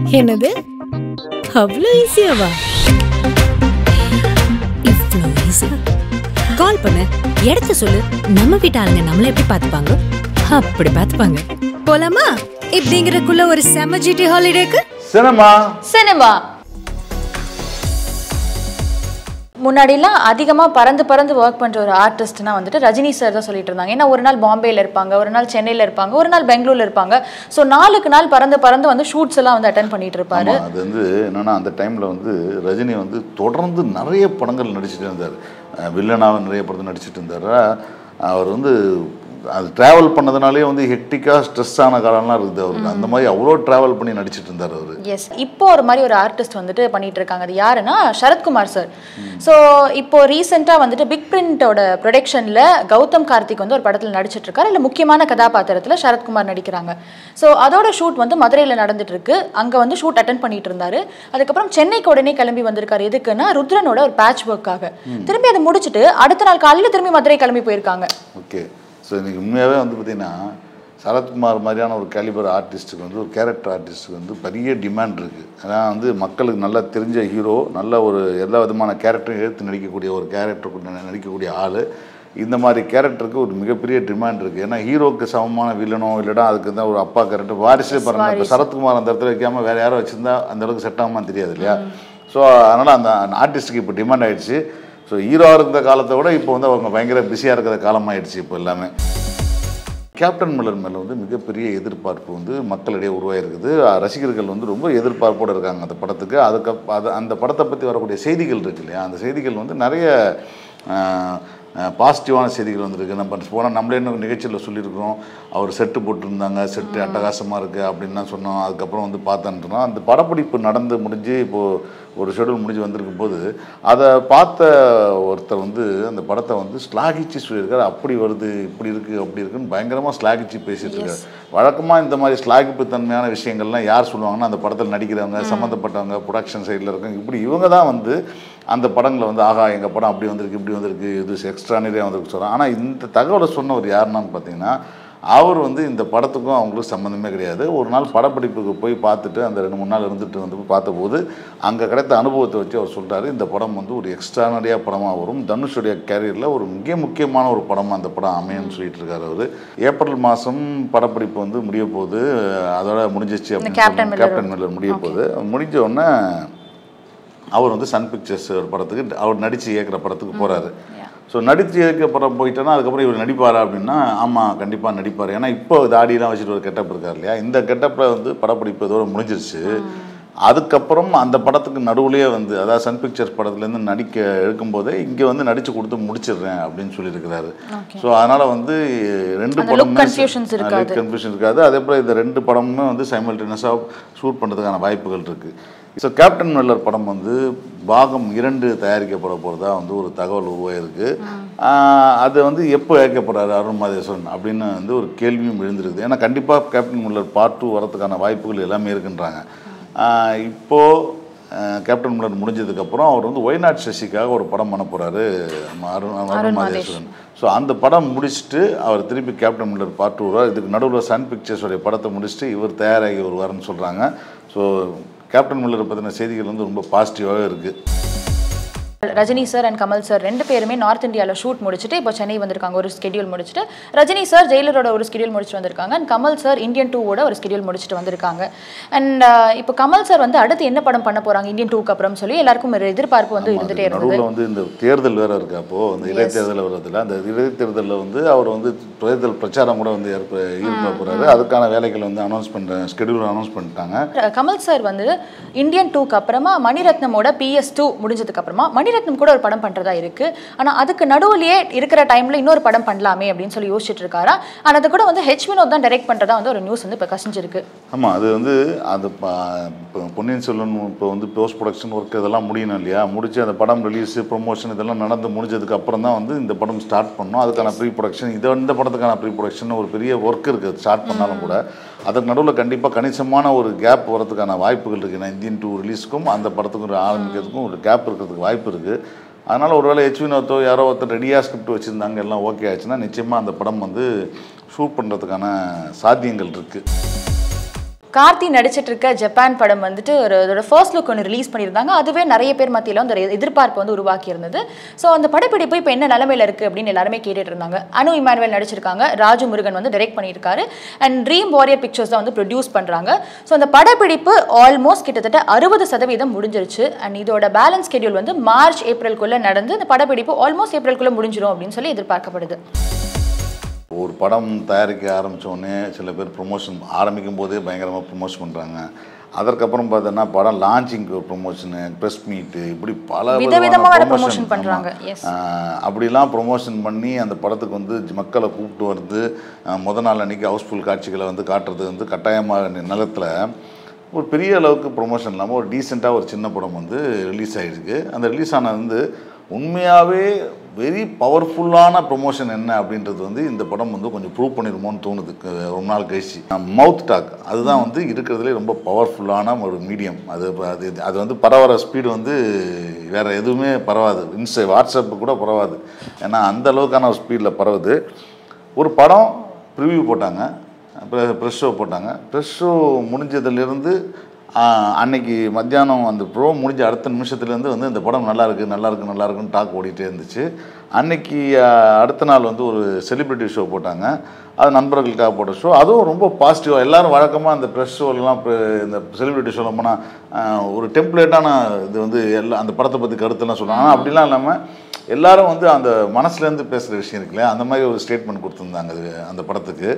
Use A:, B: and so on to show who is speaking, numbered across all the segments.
A: என்னது அவ்வளோ ஈஸியாவா இவ்வளோ ஈஸியா கால் பண்ணு இடத்த சொல்லு நம்ம வீட்டு ஆளுங்க நம்மள எப்படி பார்த்துப்பாங்க அப்படி பார்த்துப்பாங்க போலாமா இப்படிங்கிறதுக்குள்ள ஒரு செம ஜிடி ஹாலிடேக்கு
B: சினிமா
C: சினிமா முன்னாடிலாம் அதிகமாக பறந்து பறந்து ஒர்க் பண்ணுற ஒரு ஆர்டிஸ்ட்னா வந்துட்டு ரஜினி சார் தான் சொல்லிட்டு இருந்தாங்க ஏன்னா ஒரு நாள் பாம்பேல இருப்பாங்க ஒரு நாள் சென்னையில் இருப்பாங்க ஒரு நாள் பெங்களூர்ல இருப்பாங்க ஸோ நாளுக்கு நாள் பறந்து பறந்து வந்து ஷூட்ஸ் எல்லாம் வந்து அட்டன் பண்ணிட்டு இருப்பாரு
B: ஆமா, அது வந்து என்னன்னா அந்த டைமில் வந்து ரஜினி வந்து தொடர்ந்து நிறைய படங்கள் நடிச்சிட்டு இருந்தார் வில்லனாக நிறைய படத்தில் நடிச்சிட்டு இருந்தார் அவர் வந்து அது ட்ராவல் பண்ணதுனாலே வந்து ஹெக்டிக்காக ஸ்ட்ரெஸ் ஆன காலம்லாம் இருக்குது அவருக்கு அந்த மாதிரி அவ்வளோ ட்ராவல் பண்ணி நடிச்சிட்டு இருந்தார் அவர்
C: எஸ் இப்போ ஒரு மாதிரி ஒரு ஆர்டிஸ்ட் வந்துட்டு பண்ணிட்டு இருக்காங்க அது யாருன்னா சரத்குமார் சார் ஸோ இப்போ ரீசெண்டாக வந்துட்டு பிக் பிரிண்டோட ப்ரொடக்ஷனில் கௌதம் கார்த்திக் வந்து ஒரு படத்தில் நடிச்சிட்டு இருக்காரு இல்லை முக்கியமான கதாபாத்திரத்தில் சரத்குமார் நடிக்கிறாங்க ஸோ அதோட ஷூட் வந்து மதுரையில் நடந்துட்டு இருக்கு அங்கே வந்து ஷூட் அட்டன் பண்ணிட்டு இருந்தாரு அதுக்கப்புறம் சென்னைக்கு உடனே கிளம்பி வந்திருக்காரு எதுக்குன்னா ருத்ரனோட ஒரு பேட்ச் ஒர்க்காக திரும்பி அதை முடிச்சுட்டு அடுத்த நாள் காலையில் திரும்பி மதுரை கிளம்பி போயிருக்காங்க
B: ஓகே ஸோ இன்னைக்கு உண்மையாகவே வந்து பார்த்தீங்கன்னா சரத்குமார் மாதிரியான ஒரு கேலிபர் ஆர்டிஸ்ட்டுக்கு வந்து ஒரு கேரக்டர் ஆர்டிஸ்ட்டுக்கு வந்து பெரிய டிமாண்ட் இருக்குது ஏன்னா வந்து மக்களுக்கு நல்லா தெரிஞ்ச ஹீரோ நல்ல ஒரு எல்லா விதமான கேரக்டரும் எடுத்து நடிக்கக்கூடிய ஒரு கேரக்டர் நடிக்கக்கூடிய ஆள் இந்த மாதிரி கேரக்டருக்கு ஒரு மிகப்பெரிய டிமாண்ட் இருக்குது ஏன்னா ஹீரோக்கு சமமான வில்லனோ இல்லைனா அதுக்கு தான் ஒரு அப்பா கேரக்டர் வாரிசே பாருங்க இப்போ சரத்குமார் அந்த இடத்துல வைக்காமல் வேறு யாரோ வச்சுருந்தா அந்த அளவுக்கு செட் ஆகுமான்னு தெரியாது இல்லையா ஸோ அதனால் அந்த ஆர்டிஸ்ட்டுக்கு இப்போ டிமாண்ட் ஆயிடுச்சு ஸோ ஹீரோ இருந்த காலத்தை விட இப்போ வந்து அவங்க பயங்கர பிஸியாக இருக்கிற காலமாயிடுச்சு இப்போ எல்லாமே கேப்டன் மில்லர் மேலே வந்து மிகப்பெரிய எதிர்பார்ப்பு வந்து மக்களிடையே உருவாயிருக்குது ரசிகர்கள் வந்து ரொம்ப எதிர்பார்ப்போடு இருக்காங்க அந்த படத்துக்கு அதுக்கு அது அந்த படத்தை பற்றி வரக்கூடிய செய்திகள் இருக்கு இல்லையா அந்த செய்திகள் வந்து நிறைய பாசிட்டிவான செய்திகள் வந்திருக்கு நம்ம போனால் நம்மளே இன்னும் நிகழ்ச்சியில் சொல்லியிருக்கிறோம் அவர் செட்டு போட்டிருந்தாங்க செட்டு அட்டகாசமாக இருக்குது அப்படின்லாம் சொன்னோம் அதுக்கப்புறம் வந்து பார்த்தோன்றோம் அந்த படப்பிடிப்பு நடந்து முடிஞ்சு இப்போது ஒரு ஷெடியூல் முடிஞ்சு வந்திருக்கும் போது அதை பார்த்த ஒருத்தர் வந்து அந்த படத்தை வந்து ஸ்லாகிச்சு சொல்லியிருக்காரு அப்படி வருது இப்படி இருக்குது அப்படி இருக்குன்னு பயங்கரமாக ஸ்லாகிச்சு பேசிட்டு இருக்காரு வழக்கமாக இந்த மாதிரி ஸ்லாகிப்பு தன்மையான விஷயங்கள்லாம் யார் சொல்லுவாங்கன்னா அந்த படத்தில் நடிக்கிறவங்க சம்மந்தப்பட்டவங்க ப்ரொடக்ஷன் சைடில் இருக்கவங்க இப்படி இவங்க தான் வந்து அந்த படங்களை வந்து ஆகா எங்கள் படம் அப்படி வந்திருக்கு இப்படி வந்திருக்கு இது எக்ஸ்ட்ரானரியாக வந்திருக்கு சொல்கிறாங்க ஆனால் இந்த தகவலை சொன்னவர் யாருன்னான்னு பார்த்தீங்கன்னா அவர் வந்து இந்த படத்துக்கும் அவங்களுக்கு சம்மந்தமே கிடையாது ஒரு நாள் படப்பிடிப்புக்கு போய் பார்த்துட்டு அந்த ரெண்டு மூணு நாள் இருந்துட்டு வந்து பார்த்தபோது அங்கே கிடைத்த அனுபவத்தை வச்சு அவர் சொல்கிறாரு இந்த படம் வந்து ஒரு எக்ஸ்ட்ரானரியாக படமாக வரும் தனுஷுடைய கேரியரில் ஒரு மிக முக்கியமான ஒரு படமாக அந்த படம் அமையன்னு சொல்லிட்டு இருக்காரு அவர் ஏப்ரல் மாதம் படப்பிடிப்பு வந்து முடிய போகுது அதோட முடிஞ்சிச்சு அப்படின்னு
C: Captain
B: சொன்னாங்க.
C: Miller.
B: கேப்டன் மில்லர் முடிய போகுது முடிஞ்ச உடனே அவர் வந்து சன் பிக்சர்ஸ் ஒரு படத்துக்கு அவர் நடித்து இயக்குற படத்துக்கு போகிறாரு ஸோ நடித்து இயக்க படம் போயிட்டோன்னா அதுக்கப்புறம் இவர் நடிப்பாரா அப்படின்னா ஆமாம் கண்டிப்பாக நடிப்பார் ஏன்னா இப்போ தாடியெல்லாம் வச்சுட்டு ஒரு கெட்டப் இருக்கார் இல்லையா இந்த கெட்டப்பில் வந்து படப்பிடிப்பு இதோட முடிஞ்சிருச்சு அதுக்கப்புறம் அந்த படத்துக்கு நடுவுலயே வந்து அதாவது சன் பிக்சர்ஸ் படத்துலேருந்து நடிக்க எடுக்கும்போதே இங்கே வந்து நடித்து கொடுத்து முடிச்சிடுறேன் அப்படின்னு சொல்லியிருக்கிறாரு ஸோ அதனால் வந்து ரெண்டு
C: அந்த look
B: படமுமே
C: confusions இருக்காது.
B: கன்ஃபியூஷன் இருக்காது அதே போல் இந்த ரெண்டு படமுமே வந்து சைமல்டேனியஸாக ஷூட் பண்ணுறதுக்கான வாய்ப்புகள் இருக்குது ஸோ கேப்டன் மில்லர் படம் வந்து பாகம் இரண்டு தயாரிக்கப்பட போகிறதா வந்து ஒரு தகவல் உருவாயிருக்கு ஆஹ் அது வந்து எப்போ இயக்கப்படுறாரு அருண் மாதேஸ்வரன் அப்படின்னு வந்து ஒரு கேள்வியும் எழுந்திருக்குது ஏன்னா கண்டிப்பாக கேப்டன் மில்லர் பார்ட் டூ வரதுக்கான வாய்ப்புகள் எல்லாமே இருக்குன்றாங்க ஆஹ் இப்போ ஆஹ் கேப்டன் மில்லர் முடிஞ்சதுக்கப்புறம் அவர் வந்து ஒய்நாட் சசிக்காக ஒரு படம் பண்ண போகிறாரு அருண் அருண் மாதேஸ்வரன் ஸோ அந்த படம் முடிச்சுட்டு அவர் திருப்பி கேப்டன் மில்லர் பார்ட் டூ வருவார் இதுக்கு நடுவில் சன் பிக்சர்ஸோடைய படத்தை முடிச்சுட்டு இவர் தயாராகி வருவார்னு சொல்கிறாங்க ஸோ கேப்டன் மில்லரை பற்றின செய்திகள் வந்து ரொம்ப பாசிட்டிவாகவே இருக்குது
C: Rajini sir and Kamal sir ரெண்டு பேருமே நார்த் இந்தியாவில் ஷூட் முடிச்சுட்டு இப்போ சென்னை வந்திருக்காங்க ஒரு ஸ்கெடியூல் முடிச்சுட்டு ரஜினி சார் ஜெயிலரோட ஒரு ஸ்கெடியூல் முடிச்சுட்டு வந்திருக்காங்க அண்ட் கமல் சார் இந்தியன் டூவோட ஒரு ஸ்கெடியூல் முடிச்சுட்டு வந்திருக்காங்க அண்ட் இப்போ கமல் சார் வந்து அடுத்து என்ன படம் பண்ண போறாங்க இந்தியன் டூக்கு அப்புறம் சொல்லி எல்லாருக்கும் ஒரு எதிர்பார்ப்பு வந்து இருந்துட்டே இருந்தது
B: நடுவில் வந்து இந்த தேர்தல் வேற இருக்கு அப்போ அந்த இடைத்தேர்தல் வர்றதுல அந்த இடைத்தேர்தலில் வந்து அவர் வந்து தேர்தல் பிரச்சாரம் கூட வந்து ஏற்ப ஈடுபட போறாரு அதுக்கான வேலைகள் வந்து அனௌன்ஸ் பண்ணுற ஸ்கெடியூல் அனௌன்ஸ் பண்ணிட்டாங்க
C: கமல் சார் வந்து இந்தியன் டூக்கு அப்புறமா மணிரத்னமோட பிஎஸ் டூ முடிஞ்சதுக்கு அப்புறமா மணிரத்னம் கூட ஒரு படம் பண்றதா இருக்கு ஆனா அதுக்கு நடுவுலயே இருக்கிற டைம்ல இன்னொரு படம் பண்ணலாமே அப்படின்னு சொல்லி யோசிச்சுட்டு இருக்காரா ஆனா அது கூட வந்து ஹெச் வினோத் தான் டைரக்ட் பண்றதா வந்து ஒரு நியூஸ் வந்து இப்போ கசிஞ்சிருக்கு
B: ஆமாம் அது வந்து அது ப- இப்போ பொன்னியின் செல்வன் இப்போ வந்து போஸ்ட் ப்ரொடக்ஷன் ஒர்க் இதெல்லாம் முடியணும் இல்லையா முடிச்சு அந்த படம் ரிலீஸு ப்ரொமோஷன் இதெல்லாம் நடந்து முடிஞ்சதுக்கு அப்புறம் தான் வந்து இந்த படம் ஸ்டார்ட் பண்ணோம் அதுக்கான ப்ரீ ப்ரொடக்ஷன் இது இந்த படத்துக்கான ப்ரீ ப்ரொடக்ஷன் ஒரு பெரிய ஒர்க் இருக்குது ஸ்டார்ட் பண்ணாலும் கூட அதுக்கு நடுவில் கண்டிப்பாக கணிசமான ஒரு கேப் வரதுக்கான வாய்ப்புகள் இருக்குது நான் இந்தியன் டூ ரிலீஸ்க்கும் அந்த படத்துக்கும் ஒரு ஆரம்பிக்கிறதுக்கும் ஒரு கேப் இருக்கிறதுக்கு வாய்ப்பு இருக்குது அதனால் ஒருவேளை ஹெச் வினோத்தோ யாரோ ஒருத்தர் ரெடியாக ஸ்கிரிப்ட் வச்சுருந்தாங்க எல்லாம் ஓகே ஆச்சுன்னா நிச்சயமாக அந்த படம் வந்து ஷூட் பண்ணுறதுக்கான சாத்தியங்கள் இருக்குது
C: கார்த்தி நடிச்சிட்டு இருக்க ஜப்பான் படம் வந்துட்டு ஒரு அதோட ஃபர்ஸ்ட் லுக் ஒன்று ரிலீஸ் பண்ணியிருந்தாங்க அதுவே நிறைய பேர் மத்தியில் வந்து ஒரு எதிர்பார்ப்பு வந்து உருவாக்கி இருந்தது ஸோ அந்த படப்பிடிப்பு இப்போ என்ன நிலமையில இருக்கு அப்படின்னு எல்லாருமே கேட்டுட்டு இருந்தாங்க அனு இமானுவேல் நடிச்சிருக்காங்க ராஜு முருகன் வந்து டைரக்ட் பண்ணியிருக்காரு அண்ட் ட்ரீம் வாரியர் பிக்சர்ஸ் தான் வந்து ப்ரொடியூஸ் பண்றாங்க ஸோ அந்த படப்பிடிப்பு ஆல்மோஸ்ட் கிட்டத்தட்ட அறுபது சதவீதம் முடிஞ்சிருச்சு அண்ட் இதோட பேலன்ஸ் ஸ்கெடியூல் வந்து மார்ச் ஏப்ரல்குள்ள நடந்து இந்த படப்பிடிப்பு ஆல்மோஸ்ட் ஏப்ரல்குள்ள முடிஞ்சிரும் அப்படின்னு சொல்லி எதிர்பார்க்கப்படுது
B: ஒரு படம் தயாரிக்க ஆரம்பித்தோடனே சில பேர் ப்ரொமோஷன் ஆரம்பிக்கும் போதே பயங்கரமாக ப்ரொமோஷன் பண்ணுறாங்க அதற்கப்புறம் பார்த்தோன்னா படம் லான்ச்சிங்க்கு ஒரு ப்ரொமோஷனு ப்ரெஸ் மீட்டு இப்படி பல
C: விதவிதமா வேற
B: விதமான
C: promotion
B: promotion,
C: பண்றாங்க.
B: ஆமா.
C: Yes.
B: ஆஹ் அப்படிலாம் ப்ரொமோஷன் பண்ணி அந்த படத்துக்கு வந்து ஜ- மக்களை கூப்பிட்டு வந்து ஆஹ் முத நாள் அன்னைக்கு ஹவுஸ்ஃபுல் காட்சிகளை வந்து காட்டுறது வந்து கட்டாயமாக நிலத்தில் ஒரு பெரிய அளவுக்கு ப்ரொமோஷன் இல்லாமல் ஒரு டீசெண்டாக ஒரு சின்ன படம் வந்து ரிலீஸ் ஆகிருக்கு அந்த ரிலீஸ் ஆனது வந்து உண்மையாகவே வெரி பவர்ஃபுல்லான ப்ரொமோஷன் என்ன அப்படின்றது வந்து இந்த படம் வந்து கொஞ்சம் ப்ரூவ் பண்ணிருமோன்னு தோணுது க- ரொம்ப நாள் கழிச்சு மவுத் டாக் அதுதான் வந்து இருக்கிறதுலே ரொம்ப பவர்ஃபுல்லான ஒரு மீடியம் அது அது அது வந்து பரவற ஸ்பீடு வந்து வேற எதுவுமே பரவாது இன்ஸ்டா வாட்ஸ்அப் கூட பரவாது ஏன்னா அந்த அளவுக்கான ஒரு ஸ்பீடில் பரவுது ஒரு படம் ப்ரிவ்யூ போட்டாங்க ப்ரெஸ் ஷோ போட்டாங்க ப்ரெஸ் ஷோ முடிஞ்சதுலேருந்து அன்னைக்கு மத்தியானம் அந்த ப்ரோ முடிஞ்ச அடுத்த நிமிஷத்துலேருந்து வந்து இந்த படம் நல்லா இருக்கு நல்லா இருக்கு நல்லா இருக்குன்னு டாக் ஓடிட்டே இருந்துச்சு அன்னைக்கு ஆஹ், அடுத்த நாள் வந்து ஒரு செலிப்ரிட்டி ஷோ போட்டாங்க அது நண்பர்களுக்காக போட்ட ஷோ அதுவும் ரொம்ப பாசிட்டிவாக எல்லாரும் வழக்கமாக அந்த ப்ரெஸ் ஷோலாம் இந்த செலிப்ரிட்டி ஷோவில் போனால் ஒரு டெம்ப்ளேட்டான இது வந்து எல்லா அந்த படத்தை பற்றி கருத்தெல்லாம் சொல்லுவாங்க ஆனால் அப்படிலாம் இல்லாமல் எல்லாரும் வந்து அந்த மனசுலேருந்து பேசுகிற விஷயம் இருக்குல்ல அந்த மாதிரி ஒரு ஸ்டேட்மெண்ட் கொடுத்துருந்தாங்க அது அந்த படத்துக்கு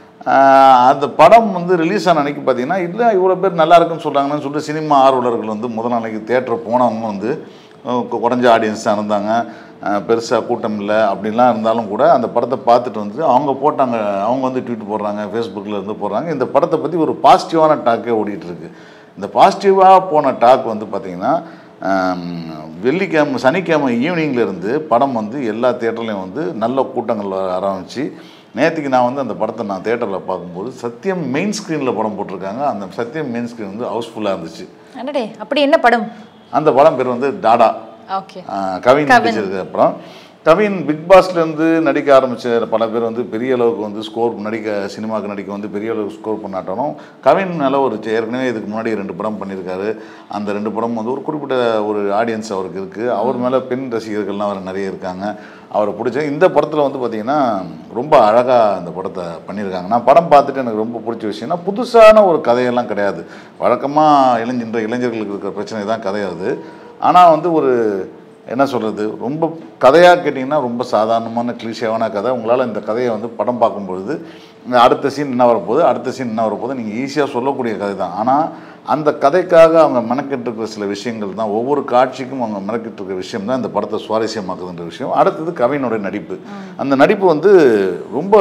B: ஆஹ் அந்த படம் வந்து ரிலீஸ் ஆன அன்னைக்கு பார்த்தீங்கன்னா இல்லை இவ்வளோ பேர் நல்லா இருக்குன்னு சொல்கிறாங்கன்னு சொல்லிட்டு சினிமா ஆர்வலர்கள் வந்து முதல் நாளைக்கு தேட்டர் போனவங்க வந்து அஹ் கொ- குறைஞ்ச ஆடியன்ஸ் தான் இருந்தாங்க பெருசாக கூட்டம் இல்லை அப்படிலாம் இருந்தாலும் கூட அந்த படத்தை பார்த்துட்டு வந்து அவங்க போட்டாங்க அவங்க வந்து ட்வீட் போடுறாங்க ஃபேஸ்புக்கில் இருந்து போடுறாங்க இந்த படத்தை பற்றி ஒரு பாசிட்டிவான டாக்கே ஓடிட்டு இருக்கு இந்த பாசிட்டிவாக போன டாக் வந்து பார்த்திங்கன்னா ஆம், வெள்ளிக்கிழமை சனிக்கிழமை ஈவினிங்ல இருந்து படம் வந்து எல்லா தேட்டர்லையும் வந்து நல்ல கூட்டங்கள் வர ஆரம்பிச்சு நேற்றுக்கு நான் வந்து அந்த படத்தை நான் தேட்டரில் பார்க்கும்போது சத்தியம் மெயின் ஸ்க்ரீனில் படம் போட்டிருக்காங்க அந்த சத்தியம் மெயின் ஸ்க்ரீன் வந்து ஹவுஸ்ஃபுல்லாக இருந்துச்சு
C: அடடே அப்படி என்ன படம்
B: அந்த படம் பேர் வந்து டாடா
C: ஓகே
B: ஆஹ் கவின் நடிச்சதுக்கு அப்புறம் கவின் பிக் பாஸ்லேருந்து நடிக்க ஆரம்பித்த பல பேர் வந்து பெரிய அளவுக்கு வந்து ஸ்கோர் நடிக்க சினிமாவுக்கு நடிக்க வந்து பெரிய அளவுக்கு ஸ்கோர் பண்ணாட்டாலும் கவின் மேலே ஒரு சே- ஏற்கனவே இதுக்கு முன்னாடி ரெண்டு படம் பண்ணியிருக்காரு அந்த ரெண்டு படம் வந்து ஒரு குறிப்பிட்ட ஒரு ஆடியன்ஸ் அவருக்கு இருக்குது அவர் மேலே பெண் ரசிகர்கள்லாம் அவர் நிறைய இருக்காங்க அவரை பிடிச்ச இந்த படத்தில் வந்து பார்த்திங்கன்னா ரொம்ப அழகாக இந்த படத்தை பண்ணியிருக்காங்க நான் படம் பார்த்துட்டு எனக்கு ரொம்ப பிடிச்ச விஷயம்னா புதுசான ஒரு கதையெல்லாம் கிடையாது வழக்கமாக இளைஞர் இளைஞர்களுக்கு இருக்கிற பிரச்சனை தான் கதையாது ஆனால் வந்து ஒரு என்ன சொல்கிறது ரொம்ப கதையாக கேட்டிங்கன்னா ரொம்ப சாதாரணமான கிளீஷியாவான கதை உங்களால் இந்த கதையை வந்து படம் பார்க்கும்பொழுது இந்த அடுத்த சீன் என்ன வரப்போகுது அடுத்த சீன் என்ன வரப்போகுது நீங்கள் ஈஸியாக சொல்லக்கூடிய கதை தான் ஆனால் அந்த கதைக்காக அவங்க மெனக்கிட்டு இருக்கிற சில விஷயங்கள் தான் ஒவ்வொரு காட்சிக்கும் அவங்க மெனக்கிட்டு இருக்கிற விஷயம் தான் இந்த படத்தை சுவாரஸ்யமாக்குதுன்ற விஷயம் அடுத்தது கவினோட நடிப்பு அந்த நடிப்பு வந்து ரொம்ப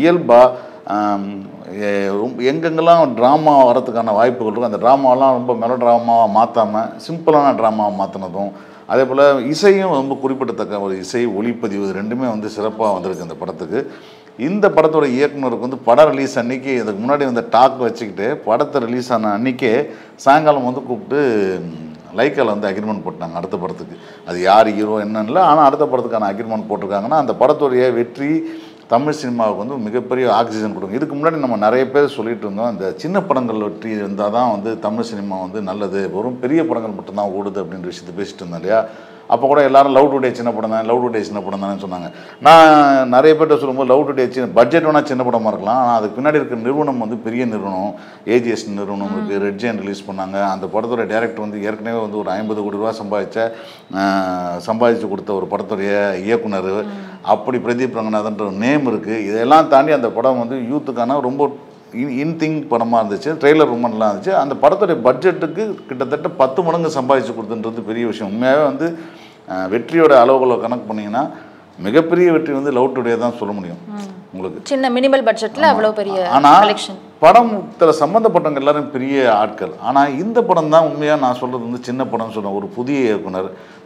B: இயல்பாக எங்கெங்கெல்லாம் ட்ராமா வரதுக்கான வாய்ப்புகள் இருக்கும் அந்த ட்ராமாலாம் ரொம்ப மெலோ ட்ராமாவாக மாற்றாமல் சிம்பிளான ட்ராமாவை மாற்றினதும் அதே போல் இசையும் ரொம்ப குறிப்பிடத்தக்க ஒரு இசை ஒளிப்பதிவு இது ரெண்டுமே வந்து சிறப்பாக வந்திருக்கு அந்த படத்துக்கு இந்த படத்தோட இயக்குனருக்கு வந்து படம் ரிலீஸ் அன்னைக்கு இதுக்கு முன்னாடி வந்து டாக் வச்சுக்கிட்டு படத்தை ரிலீஸ் ஆன அன்னைக்கே சாயங்காலம் வந்து கூப்பிட்டு லைக்காவில் வந்து அக்ரிமெண்ட் போட்டாங்க அடுத்த படத்துக்கு அது யார் ஹீரோ என்னன்னு இல்லை ஆனால் அடுத்த படத்துக்கான அக்ரிமெண்ட் போட்டிருக்காங்கன்னா அந்த படத்துடைய வெற்றி தமிழ் சினிமாவுக்கு வந்து மிகப்பெரிய ஆக்சிஜன் கொடுக்கும் இதுக்கு முன்னாடி நம்ம நிறைய பேர் சொல்லிட்டு இருந்தோம் இந்த சின்ன படங்கள் வெற்றி இருந்தால் தான் வந்து தமிழ் சினிமா வந்து நல்லது வெறும் பெரிய படங்கள் மட்டும்தான் ஓடுது அப்படின்ற விஷயத்தை பேசிட்டு இருந்தோம் இல்லையா அப்போ கூட எல்லாரும் லவ் டுடே சின்ன படம் தான் லவ் டுடே சின்ன படம் தானே சொன்னாங்க நான் நிறைய பேர்ட்ட சொல்லும்போது லவ் டுடே சின்ன பட்ஜெட் வேணால் சின்ன படமாக இருக்கலாம் ஆனால் அதுக்கு பின்னாடி இருக்கிற நிறுவனம் வந்து பெரிய நிறுவனம் ஏஜிஎஸ் நிறுவனம் இருக்குது ரெட் ஜெயின் ரிலீஸ் பண்ணாங்க அந்த படத்தோட டேரக்டர் வந்து ஏற்கனவே வந்து ஒரு ஐம்பது கோடி ரூபா சம்பாதிச்ச ஆஹ், சம்பாதிச்சு கொடுத்த ஒரு படத்துடைய இயக்குனர் அப்படி பிரதீப் ரங்கநாதன்ற ஒரு நேம் இருக்குது இதெல்லாம் தாண்டி அந்த படம் வந்து யூத்துக்கான ரொம்ப இன் திங் படமாக இருந்துச்சு ட்ரெய்லர் ரொம்ப நல்லா இருந்துச்சு அந்த படத்துடைய பட்ஜெட்டுக்கு கிட்டத்தட்ட பத்து மடங்கு சம்பாதிச்சு கொடுத்துன்றது பெரிய விஷயம் உண்மையாகவே வந்து அஹ், வெற்றியோட அளவுகளை கணக்கு பண்ணிங்கன்னா மிகப்பெரிய வெற்றி வந்து லவ் டுடே தான் சொல்ல முடியும் உங்களுக்கு
C: சின்ன மினிமல் பட்ஜெட்ல அவ்வளவு பெரிய
B: ஆனால்
C: கலெக்ஷன்
B: படத்தில் சம்மந்தப்பட்டவங்க எல்லாரும் பெரிய ஆட்கள் ஆனால் இந்த படம் தான் உண்மையாக நான் சொல்கிறது வந்து சின்ன படம்னு சொல்லுவேன் ஒரு புதிய இயக்குனர்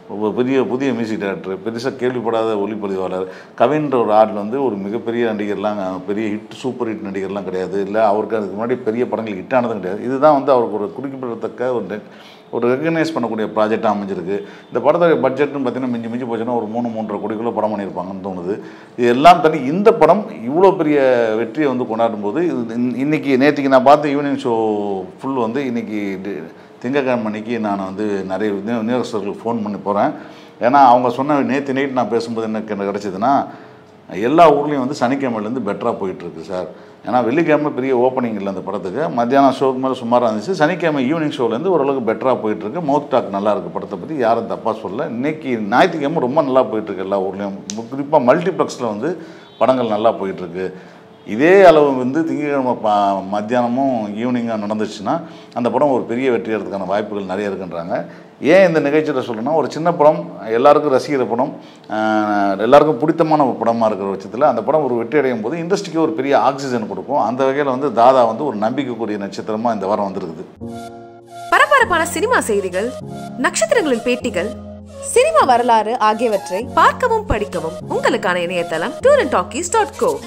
B: ஒரு பெரிய புதிய மியூசிக் டைரக்டர் பெருசாக கேள்விப்படாத ஒளிப்பதிவாளர் கவின்ற ஒரு ஆள் வந்து ஒரு மிகப்பெரிய நடிகர்லாம் பெரிய ஹிட் சூப்பர் ஹிட் நடிகர்லாம் கிடையாது இல்லை அவருக்கு அதுக்கு முன்னாடி பெரிய படங்கள் ஹிட் ஆனதும் கிடையாது இதுதான் வந்து அவருக்கு ஒரு குறிப்பிடத்தக்க ஒரு நெ- ஒரு ரெகனைஸ் பண்ணக்கூடிய ப்ராஜெக்டாக அமைஞ்சிருக்கு இந்த படத்தோட பட்ஜெட்னு பார்த்தீங்கன்னா மிஞ்சி மிஞ்சி போச்சுன்னா ஒரு மூணு மூன்றரை கோடிக்குள்ளே படம் பண்ணியிருப்பாங்கன்னு தோணுது இது எல்லாம் தனி இந்த படம் இவ்வளோ பெரிய வெற்றியை வந்து கொண்டாடும் போது இது இன்- இன்னைக்கு நேற்றுக்கு நான் பார்த்த ஈவினிங் ஷோ ஃபுல் வந்து இன்னைக்கு டி- திங்கட்கிழமை அன்னைக்கு நான் வந்து நிறைய விநியோ- விநியோகஸ்தர்களுக்கு ஃபோன் பண்ணி போகிறேன் ஏன்னா அவங்க சொன்ன நேற்று நைட் நான் பேசும்போது எனக்கு என்ன கிடச்சிதுன்னா எல்லா ஊர்லேயும் வந்து சனிக்கிழமையிலேருந்து பெட்டராக போயிட்டுருக்கு சார் ஏன்னா வெள்ளிக்கிழமை பெரிய ஓப்பனிங் இல்லை அந்த படத்துக்கு மத்தியானம் ஷோக்கு மேலே சுமாராக இருந்துச்சு சனிக்கிழமை ஈவினிங் ஷோலேருந்து ஓரளவுக்கு பெட்டராக போயிட்டுருக்கு மவுத் டாக் நல்லா இருக்குது படத்தை பற்றி யாரும் தப்பாக சொல்லல இன்னைக்கு ஞாயிற்றுக்கிழமை ரொம்ப நல்லா போயிட்டுருக்கு எல்லா ஊர்லேயும் குறிப்பாக மல்டிப்ளெக்ஸில் வந்து படங்கள் நல்லா போயிட்டுருக்கு இதே அளவு வந்து திங்கட்கிழமை பா மத்தியானமும் ஈவினிங்காக நடந்துச்சுன்னா அந்த படம் ஒரு பெரிய வெற்றி அடைறதுக்கான வாய்ப்புகள் நிறைய இருக்குன்றாங்க ஏன் இந்த நிகழ்ச்சியில் சொல்லணும்னா ஒரு சின்ன படம் எல்லாருக்கும் ரசிக்கிற படம் ஆஹ், எல்லாருக்கும் பிடித்தமான ஒரு படமாக இருக்கிற பட்சத்தில் அந்த படம் ஒரு வெற்றி அடையும் போது இண்டஸ்ட்ரிக்கு ஒரு பெரிய ஆக்சிஜன் கொடுக்கும் அந்த வகையில் வந்து தாதா வந்து ஒரு நம்பிக்கைக்குரிய நட்சத்திரமாக இந்த வாரம் வந்திருக்குது
D: பரபரப்பான சினிமா செய்திகள் நட்சத்திரங்களின் பேட்டிகள் சினிமா வரலாறு ஆகியவற்றை பார்க்கவும் படிக்கவும் உங்களுக்கான இணையதளம் tour and talkies dot go